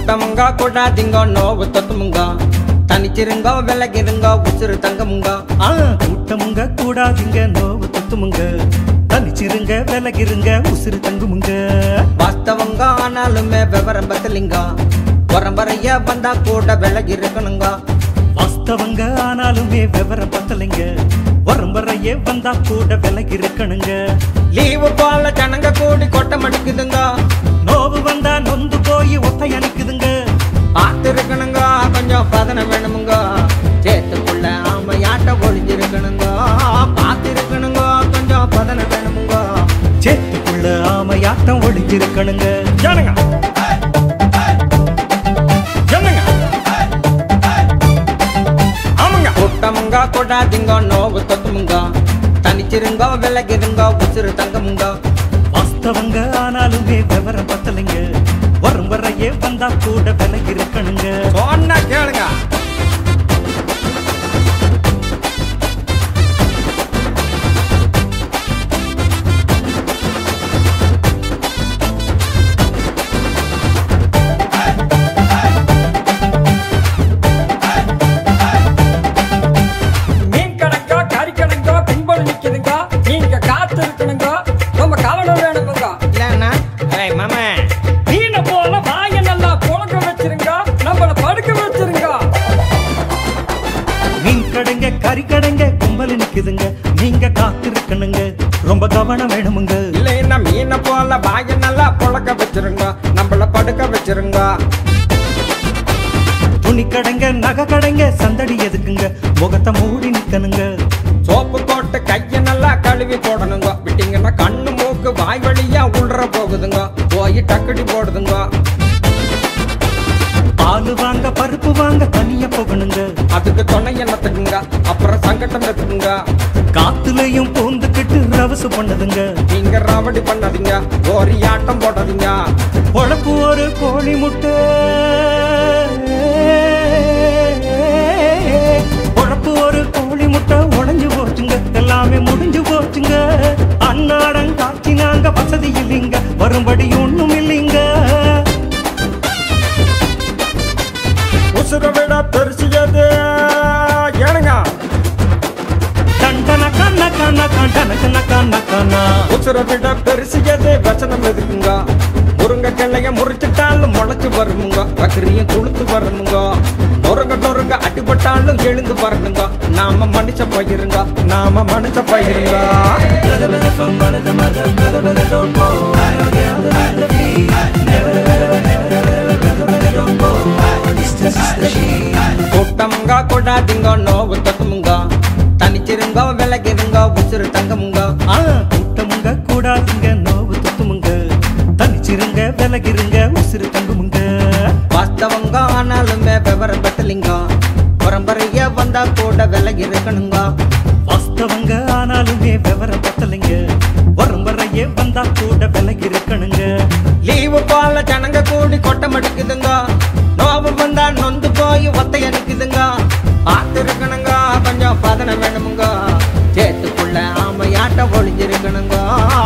கூட்டமுங்க கூடாதீங்க நோவு தொத்துமுங்க தனிச்சிருங்க விலகிருங்க உசுறு தங்கமுங்க ஆ கூட்டமுங்க கூடாதுங்க நோவு தொத்துமுங்க தனிச்சிருங்க விலகிருங்க உசுறு தங்குமுங்க வாஸ்தவங்க ஆனாலுமே விவரம் பத்தலிங்க பரம்பரைய வந்தா கூட விலகி இருக்கணுங்க வாஸ்தவங்க ஆனாலுமே விவரம் பத்தலைங்க வரம்பறையே வந்தா கூட விலகி இருக்கணுங்க லீவு போல ஜனங்க கூடி கொட்டம் அடிக்குதுங்க நோவு வந்தா நொந்து போய் ஒத்தை அணிக்குதுங்க பார்த்து இருக்கணுங்க கொஞ்சம் பதனம் வேணுமுங்க சேத்துக்குள்ள ஆமையாட்ட ஒளிஞ்சிருக்கணுங்க பார்த்து இருக்கணுங்க கொஞ்சம் பதனம் வேணுமுங்க சேத்துக்குள்ள ஆமையாட்டம் ஒளிஞ்சிருக்கணுங்க ஜனங்க ஜனங்க ஆமாங்க கூட்டமுங்க கொடாதீங்க நோவு தொத்துமுங்க தனிச்சிருங்க விலகிருங்க உசுறு தங்கமுங்க வாஸ்தவங்க ஆனாலுமே விவரம் பத்தலைங்க வரம்பறையே வந்தா கூட விலகி இருக்கணுங்க சொன்னா கேளுங்க மீன் கணக்கா கறி கணக்கா கும்பல் நிக்குதுங்க நீங்க காத்து இருக்கணுங்க நம்ம கவனம் வேணுமுங்க இல்லண்ணா ஏய் மாமா மீனை போல வாய நல்லா புழக்க வச்சிருங்க நம்மள படுக்க வச்சிருங்க மீன் கடைங்க கறி கடைங்க கும்பல் நிக்குதுங்க நீங்க காத்திருக்கணுங்க ரொம்ப கவனம் வேணுமுங்க இல்லைன்னா மீனை போல வாய நல்லா புழக்க வச்சிருங்க நம்மள படுக்க வச்சிருங்க துணி கடைங்க நகை கடைங்க சந்தடி எதுக்குங்க முகத்தை மூடி நிக்கணுங்க சோப்பு போட்டு கைய நல்லா கழுவி போடணுங்க விட்டீங்கன்னா கண்ணு மூக்கு வாய் வழியா உள்ற போகுதுங்க போய் டக்கடி போடுதுங்க பால் வாங்க பருப்பு வாங்க தனியா போகணுங்க அதுக்கு துணை என்னத்துக்குங்க அப்புறம் சங்கட்டம் எதுக்குங்க காத்துலயும் பூந்துக்கிட்டு ரவசு பண்ணதுங்க நீங்க ராவடி பண்ணாதீங்க ஒரு ஆட்டம் போடாதீங்க பொழப்பு ஒரு கோழி முட்டை பொழப்பு ஒரு கோழி முட்டை உடைஞ்சு போச்சுங்க எல்லாமே முடிஞ்சு போச்சுங்க அன்னாடம் காய்ச்சினாங்க வசதி இல்லைங்க வரும்படி ஒண்ணும் இல்லைங்க உசுர விட பெருசியது ஏனுங்க தண்டன கண்ண கண்ண கண்டன கண்ண கண்ண கண்ணா உசுர விட பெருசியது வச்சனம் எதுக்குங்க முருங்க கிளைய முறிச்சிட்டாலும் முளைச்சு வருமுங்க பக்கரியும் துளுத்து வரணுங்க நொறுங்க நொறுங்க அடிபட்டாலும் எழுந்து வரணுங்க நாம மனுஷ பயிருங்க நாம மனுஷ பயிருங்க கூட்டமுங்க கொடாதீங்க நோவு தத்துமுங்க தனிச்சிருங்க விலகிருங்க உசுறு தங்கமுங்க ஆ, கூட்டமுங்க கூடாதுங்க நோவு துத்துமுங்க தனிச்சிருங்க விலகிருங்க உசுறு தங்குமுங்க வாஸ்தவங்க ஆனாலுமே விவரம் பத்தலிங்க பரம்பரைய வந்தா கூட விலகி இருக்கணுங்க வாஸ்தவங்க ஆனாலுமே விவரம் பத்தலைங்க வரம்பறையே வந்தா கூட விலகி இருக்கணுங்க லீவு போல ஜனங்க கூடி கொட்டம் அடிக்குதுங்க நோவு வந்தா நொந்து போய் ஒத்தை அடிக்குதுங்க பார்த்து இருக்கணுங்க கொஞ்சம் பதனம் வேணுமுங்க சேத்துக்குள்ள ஆமையாட்ட ஒளிஞ்சிருக்கணுங்க